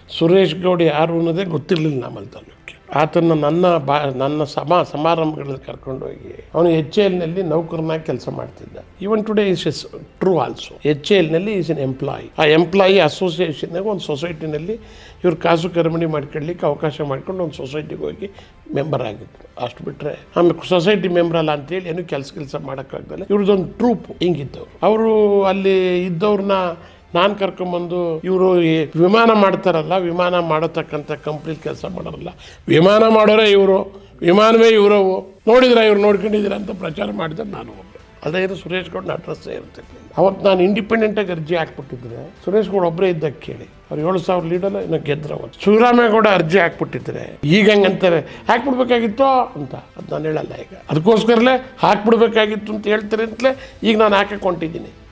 ಸುರೇಶ್ ಗೌಡ ಯಾರು ಅನ್ನೋದೇ ಗೊತ್ತಿರಲಿಲ್ಲ ನಮ್ಮಲ್ಲಿ ತಾಲೂಕಿಗೆ ಆತನ ನನ್ನ ಬಾ ನನ್ನ ಸಭಾ ಸಮಾರಂಭಗಳಲ್ಲಿ ಕರ್ಕೊಂಡೋಗಿ ಅವನು ಎಚ್ ಎಲ್ನಲ್ಲಿ ನೌಕರನಾಗಿ ಕೆಲಸ ಮಾಡ್ತಿದ್ದ even today is is true also H ಎಲ್ನಲ್ಲಿ ಈಸ್ ಎನ್ ಎಂಪ್ಲಾಯಿ ಆ ಎಂಪ್ಲಾಯಿ ಅಸೋಸಿಯೇಷನ್ನಾಗ ಒಂದು ಸೊಸೈಟಿನಲ್ಲಿ ಇವ್ರು ಕಾಸು ಕರ್ಮಣಿ ಮಾಡ್ಕೊಳ್ಳಿಕ್ಕೆ ಅವಕಾಶ ಮಾಡ್ಕೊಂಡು ಒಂದು ಸೊಸೈಟಿಗೆ ಹೋಗಿ ಮೆಂಬರ್ ಆಗಿದ್ರು ಅಷ್ಟು ಬಿಟ್ಟರೆ ಆಮೇಲೆ ಸೊಸೈಟಿ ಮೆಂಬರ್ ಅಲ್ಲ ಅಂತೇಳಿ ಏನು ಕೆಲಸ ಕೆಲಸ ಮಾಡೋಕ್ಕಾಗ್ದಲ್ಲ ಇವ್ರದ್ದೊಂದು ಟ್ರೂಪ್ ಹಿಂಗಿದ್ದವ್ರು ಅವರು ಅಲ್ಲಿ ಇದ್ದವ್ರನ್ನ ನಾನು ಕರ್ಕೊಂಬಂದು ಇವರು ವಿಮಾನ ಮಾಡ್ತಾರಲ್ಲ ವಿಮಾನ ಮಾಡತಕ್ಕಂಥ ಕಂಪ್ನಿಲಿ ಕೆಲಸ ಮಾಡೋರಲ್ಲ ವಿಮಾನ ಮಾಡೋರೇ ಇವರು ವಿಮಾನವೇ ಇವರವು ನೋಡಿದ್ರ ಇವ್ರು ನೋಡ್ಕೊಂಡಿದ್ದೀರ ಅಂತ ಪ್ರಚಾರ ಮಾಡಿದ್ರೆ ನಾನು ಒಬ್ಬ ಅದೇ ಇದು ಸುರೇಶ್ ಗೌಡನ ಅಡ್ರೆಸ್ಸೇ ಇರ್ತಿರ್ಲಿಲ್ಲ ಅವತ್ತು ನಾನು ಇಂಡಿಪೆಂಡೆಂಟಾಗಿ ಅರ್ಜಿ ಹಾಕ್ಬಿಟ್ಟಿದ್ರೆ ಸುರೇಶ್ ಗೌಡ ಒಬ್ಬರೇ ಇದ್ದಾಗ ಕೇಳಿ ಅವ್ರು ಏಳು ಸಾವಿರ ಲೀಡಲ್ಲ ಇನ್ನು ಗೆದ್ರ ಅವತ್ತು ಶಿವರಾಮೇಗೌಡ ಅರ್ಜಿ ಹಾಕ್ಬಿಟ್ಟಿದ್ರೆ ಈಗ ಹಂಗಂತಾರೆ ಹಾಕ್ಬಿಡ್ಬೇಕಾಗಿತ್ತೋ ಅಂತ ಅದು ನಾನು ಹೇಳಲ್ಲ ಈಗ ಅದಕ್ಕೋಸ್ಕರಲೇ ಹಾಕ್ಬಿಡ್ಬೇಕಾಗಿತ್ತು ಅಂತ ಹೇಳ್ತಾರೆ ಅಂತಲೇ ಈಗ ನಾನು ಹಾಕಕ್ಕೆ ಹೊಂಟಿದ್ದೀನಿ